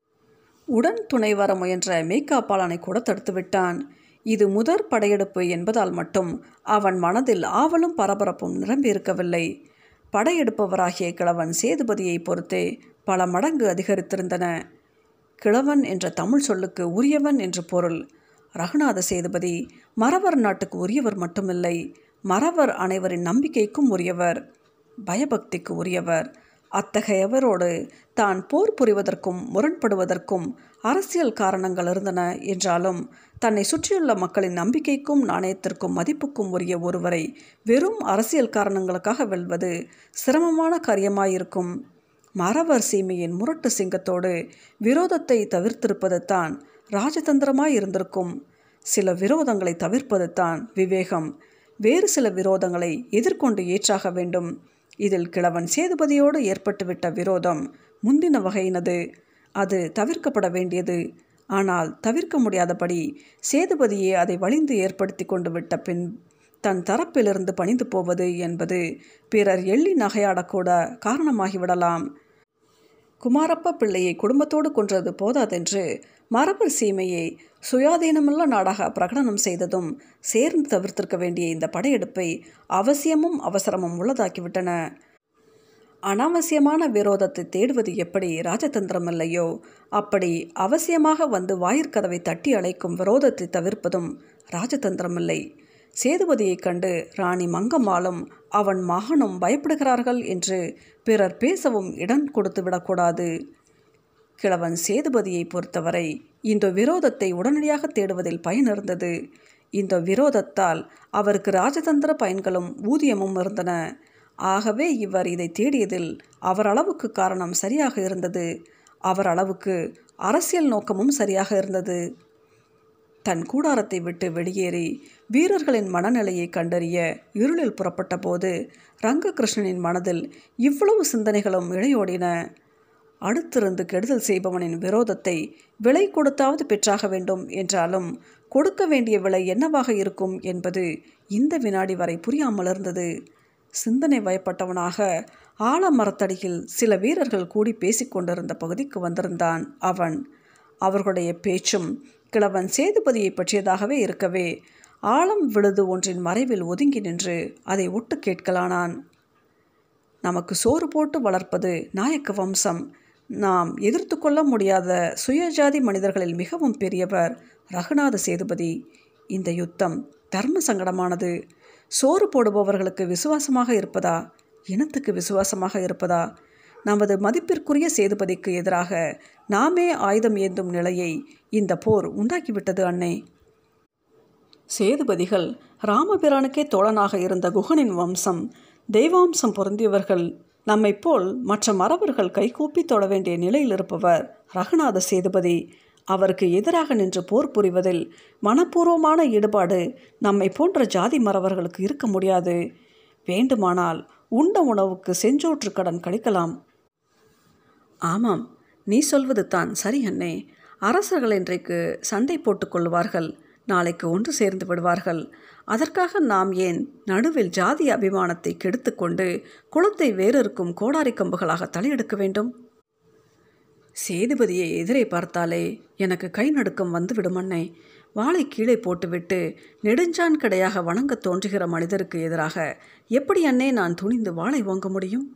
[SPEAKER 1] உடன் துணை வர முயன்ற மேய்காப்பாளனை கூட தடுத்து விட்டான் இது முதற் படையெடுப்பு என்பதால் மட்டும் அவன் மனதில் ஆவலும் பரபரப்பும் நிரம்பியிருக்கவில்லை படையெடுப்பவராகிய கிழவன் சேதுபதியை பொறுத்தே பல மடங்கு அதிகரித்திருந்தன கிழவன் என்ற தமிழ் சொல்லுக்கு உரியவன் என்று பொருள் ரகுநாத சேதுபதி மறவர் நாட்டுக்கு உரியவர் மட்டுமில்லை மறவர் அனைவரின் நம்பிக்கைக்கும் உரியவர் பயபக்திக்கு உரியவர் அத்தகையவரோடு தான் போர் புரிவதற்கும் முரண்படுவதற்கும் அரசியல் காரணங்கள் இருந்தன என்றாலும் தன்னை சுற்றியுள்ள மக்களின் நம்பிக்கைக்கும் நாணயத்திற்கும் மதிப்புக்கும் உரிய ஒருவரை வெறும் அரசியல் காரணங்களுக்காக வெல்வது சிரமமான காரியமாயிருக்கும் மறவர் சீமையின் முரட்டு சிங்கத்தோடு விரோதத்தை தவிர்த்திருப்பது தான் ராஜதந்திரமாய் இருந்திருக்கும் சில விரோதங்களை தவிர்ப்பது தான் விவேகம் வேறு சில விரோதங்களை எதிர்கொண்டு ஏற்றாக வேண்டும் இதில் கிழவன் சேதுபதியோடு ஏற்பட்டுவிட்ட விரோதம் முந்தின வகையினது அது தவிர்க்கப்பட வேண்டியது ஆனால் தவிர்க்க முடியாதபடி சேதுபதியே அதை வலிந்து ஏற்படுத்தி கொண்டு விட்ட பின் தன் தரப்பிலிருந்து பணிந்து போவது என்பது பிறர் எள்ளி நகையாடக்கூட காரணமாகிவிடலாம் குமாரப்ப பிள்ளையை குடும்பத்தோடு கொன்றது போதாதென்று மரபர் சீமையை சுயாதீனமுள்ள நாடாக பிரகடனம் செய்ததும் சேர்ந்து தவிர்த்திருக்க வேண்டிய இந்த படையெடுப்பை அவசியமும் அவசரமும் உள்ளதாக்கிவிட்டன அனாவசியமான விரோதத்தை தேடுவது எப்படி ராஜதந்திரம் இல்லையோ அப்படி அவசியமாக வந்து வாயிற்கதவை தட்டி அழைக்கும் விரோதத்தை தவிர்ப்பதும் ராஜதந்திரமில்லை சேதுபதியைக் கண்டு ராணி மங்கம்மாளும் அவன் மகனும் பயப்படுகிறார்கள் என்று பிறர் பேசவும் இடம் கொடுத்து விடக்கூடாது கிழவன் சேதுபதியை பொறுத்தவரை இந்த விரோதத்தை உடனடியாக தேடுவதில் பயன் இருந்தது இந்த விரோதத்தால் அவருக்கு ராஜதந்திர பயன்களும் ஊதியமும் இருந்தன ஆகவே இவர் இதை தேடியதில் அவர் அளவுக்கு காரணம் சரியாக இருந்தது அவர் அளவுக்கு அரசியல் நோக்கமும் சரியாக இருந்தது தன் கூடாரத்தை விட்டு வெளியேறி வீரர்களின் மனநிலையை கண்டறிய இருளில் புறப்பட்ட போது ரங்ககிருஷ்ணனின் மனதில் இவ்வளவு சிந்தனைகளும் இழையோடின அடுத்திருந்து கெடுதல் செய்பவனின் விரோதத்தை விலை கொடுத்தாவது பெற்றாக வேண்டும் என்றாலும் கொடுக்க வேண்டிய விலை என்னவாக இருக்கும் என்பது இந்த வினாடி வரை புரியாமல் இருந்தது சிந்தனை வயப்பட்டவனாக ஆலமரத்தடியில் சில வீரர்கள் கூடி பேசிக்கொண்டிருந்த பகுதிக்கு வந்திருந்தான் அவன் அவர்களுடைய பேச்சும் கிழவன் சேதுபதியை பற்றியதாகவே இருக்கவே ஆழம் விழுது ஒன்றின் மறைவில் ஒதுங்கி நின்று அதை ஒட்டு கேட்கலானான் நமக்கு சோறு போட்டு வளர்ப்பது நாயக்க வம்சம் நாம் எதிர்த்து கொள்ள முடியாத சுயஜாதி மனிதர்களில் மிகவும் பெரியவர் ரகுநாத சேதுபதி இந்த யுத்தம் தர்ம சங்கடமானது சோறு போடுபவர்களுக்கு விசுவாசமாக இருப்பதா இனத்துக்கு விசுவாசமாக இருப்பதா நமது மதிப்பிற்குரிய சேதுபதிக்கு எதிராக நாமே ஆயுதம் ஏந்தும் நிலையை இந்த போர் உண்டாக்கிவிட்டது அன்னை சேதுபதிகள் ராமபிரானுக்கே தோழனாக இருந்த குகனின் வம்சம் தெய்வாம்சம் பொருந்தியவர்கள் நம்மை போல் மற்ற மரபர்கள் கைகூப்பி தொட வேண்டிய நிலையில் இருப்பவர் ரகுநாத சேதுபதி அவருக்கு எதிராக நின்று போர் புரிவதில் மனப்பூர்வமான ஈடுபாடு நம்மை போன்ற ஜாதி மறவர்களுக்கு இருக்க முடியாது வேண்டுமானால் உண்ட உணவுக்கு செஞ்சோற்று கடன் கழிக்கலாம் ஆமாம் நீ சொல்வது தான் சரி அண்ணே அரசர்கள் இன்றைக்கு சண்டை போட்டுக்கொள்வார்கள் நாளைக்கு ஒன்று சேர்ந்து விடுவார்கள் அதற்காக நாம் ஏன் நடுவில் ஜாதி அபிமானத்தை கெடுத்துக்கொண்டு குளத்தை வேறிருக்கும் கோடாரி கம்புகளாக தலையெடுக்க வேண்டும் சேதுபதியை எதிரே பார்த்தாலே எனக்கு கை நடுக்கம் வந்து விடும் அண்ணே வாளை கீழே போட்டுவிட்டு நெடுஞ்சான் கடையாக வணங்க தோன்றுகிற மனிதருக்கு எதிராக எப்படி அண்ணே நான் துணிந்து வாளை வாங்க முடியும்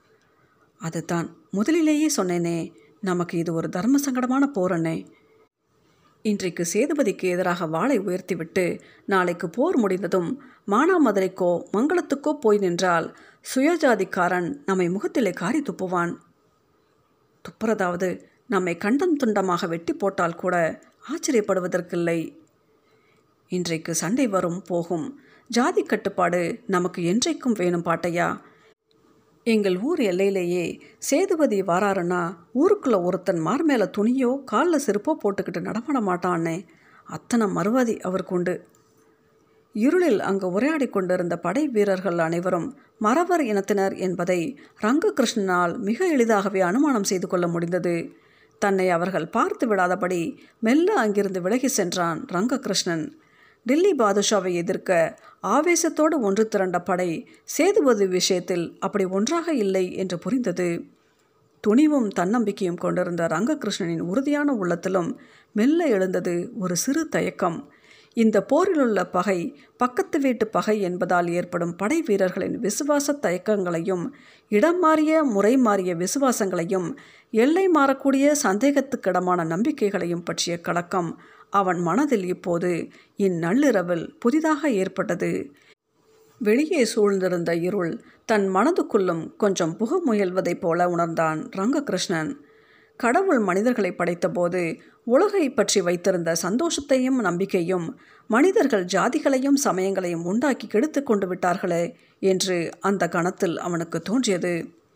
[SPEAKER 1] அதுதான் முதலிலேயே சொன்னேனே நமக்கு இது ஒரு தர்ம சங்கடமான போர் அண்ணே இன்றைக்கு சேதுபதிக்கு எதிராக வாளை உயர்த்திவிட்டு நாளைக்கு போர் முடிந்ததும் மானாமதுரைக்கோ மங்களத்துக்கோ போய் நின்றால் சுயஜாதிக்காரன் நம்மை முகத்திலே காரி துப்புவான் துப்புறதாவது நம்மை கண்டம் துண்டமாக வெட்டி போட்டால் கூட ஆச்சரியப்படுவதற்கில்லை இன்றைக்கு சண்டை வரும் போகும் ஜாதி கட்டுப்பாடு நமக்கு என்றைக்கும் வேணும் பாட்டையா எங்கள் ஊர் எல்லையிலேயே சேதுபதி வாராருன்னா ஊருக்குள்ள ஒருத்தன் மார் மேலே துணியோ காலில் செருப்போ போட்டுக்கிட்டு நடமாட மாட்டான்னே அத்தனை மறுவாதி அவருக்கு உண்டு இருளில் அங்கு உரையாடி கொண்டிருந்த படை வீரர்கள் அனைவரும் மறவர் இனத்தினர் என்பதை ரங்ககிருஷ்ணனால் மிக எளிதாகவே அனுமானம் செய்து கொள்ள முடிந்தது தன்னை அவர்கள் பார்த்து விடாதபடி மெல்ல அங்கிருந்து விலகி சென்றான் ரங்ககிருஷ்ணன் டில்லி பாதுஷாவை எதிர்க்க ஆவேசத்தோடு ஒன்று திரண்ட படை சேதுபதி விஷயத்தில் அப்படி ஒன்றாக இல்லை என்று புரிந்தது துணிவும் தன்னம்பிக்கையும் கொண்டிருந்த ரங்ககிருஷ்ணனின் உறுதியான உள்ளத்திலும் மெல்ல எழுந்தது ஒரு சிறு தயக்கம் இந்த போரிலுள்ள பகை பக்கத்து வீட்டு பகை என்பதால் ஏற்படும் படை வீரர்களின் விசுவாச தயக்கங்களையும் இடம் மாறிய முறை மாறிய விசுவாசங்களையும் எல்லை மாறக்கூடிய சந்தேகத்துக்கிடமான நம்பிக்கைகளையும் பற்றிய கலக்கம் அவன் மனதில் இப்போது இந்நள்ளிரவில் புதிதாக ஏற்பட்டது வெளியே சூழ்ந்திருந்த இருள் தன் மனதுக்குள்ளும் கொஞ்சம் புக முயல்வதைப் போல உணர்ந்தான் ரங்ககிருஷ்ணன் கடவுள் மனிதர்களை படைத்தபோது உலகை பற்றி வைத்திருந்த சந்தோஷத்தையும் நம்பிக்கையும் மனிதர்கள் ஜாதிகளையும் சமயங்களையும் உண்டாக்கி கெடுத்து கொண்டு விட்டார்களே என்று அந்த கணத்தில் அவனுக்கு தோன்றியது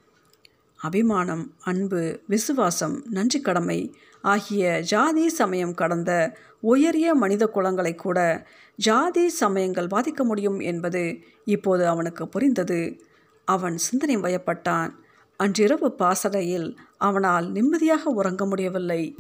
[SPEAKER 1] அபிமானம் அன்பு விசுவாசம் நன்றி கடமை ஆகிய ஜாதி சமயம் கடந்த உயரிய மனித குலங்களை கூட ஜாதி சமயங்கள் பாதிக்க முடியும் என்பது இப்போது அவனுக்கு புரிந்தது அவன் சிந்தனை வயப்பட்டான் அன்றிரவு பாசறையில் அவனால் நிம்மதியாக உறங்க முடியவில்லை